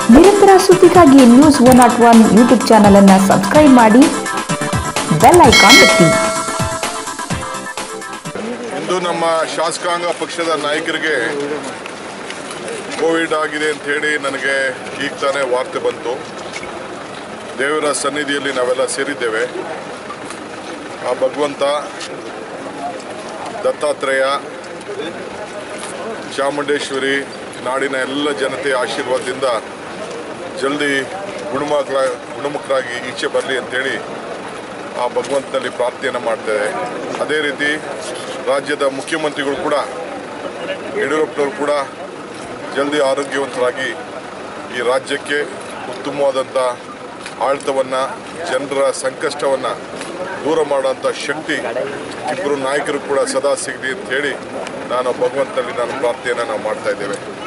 ನಿರಂತರ ಸುದ್ದಿಗಾಗಿ news one not one YouTube channel ಅನ್ನು ಸಬ್ಸ್ಕ್ರೈಬ್ ಮಾಡಿ ಬೆಲ್ ಐಕಾನ್ ಒತ್ತಿ ಇಂದು ನಮ್ಮ ಶಾಸಕಾಂಗ ಪಕ್ಷದ ನಾಯಕರಿಗೆ ಕೋವಿಡ್ ಆಗಿದೆ ಅಂತ ಹೇಳಿ ನನಗೆ ಈಗ ತಾನೇ ವಾರ್ತೆ ಬಂತು ದೇವರ ಸನ್ನಿಧಿಯಲ್ಲಿ ನಾವೆಲ್ಲ ಸೇರಿದ್ದೇವೆ ಆ ಭಗವಂತ ದತ್ತಾತ್ರೇಯ ಚಾಮುಂಡೇಶ್ವರಿ ನಾಡಿನ ಎಲ್ಲ ಜನತೆಯ ಆಶೀರ್ವಾದದಿಂದ ಜಲ್ದಿ ಗುಣಮುಖ ಗುಣಮುಖರಾಗಿ ಈಚೆ ಬರಲಿ ಅಂತೇಳಿ ಆ ಭಗವಂತನಲ್ಲಿ ಪ್ರಾರ್ಥನೆಯನ್ನು ಮಾಡ್ತೇವೆ ಅದೇ ರೀತಿ ರಾಜ್ಯದ ಮುಖ್ಯಮಂತ್ರಿಗಳು ಕೂಡ ಯಡಿಯೂರಪ್ಪನವರು ಕೂಡ ಜಲ್ದಿ ಆರೋಗ್ಯವಂತರಾಗಿ ಈ ರಾಜ್ಯಕ್ಕೆ ಉತ್ತಮವಾದಂಥ ಆಡಳಿತವನ್ನು ಜನರ ಸಂಕಷ್ಟವನ್ನು ದೂರ ಮಾಡೋಂಥ ಶಕ್ತಿ ಇಬ್ಬರು ನಾಯಕರು ಕೂಡ ಸದಾ ಸಿಗಲಿ ಅಂತ ಹೇಳಿ ನಾನು ಭಗವಂತನಲ್ಲಿ ನಾನು ಪ್ರಾರ್ಥನೆಯನ್ನು ನಾವು ಮಾಡ್ತಾ ಇದ್ದೇವೆ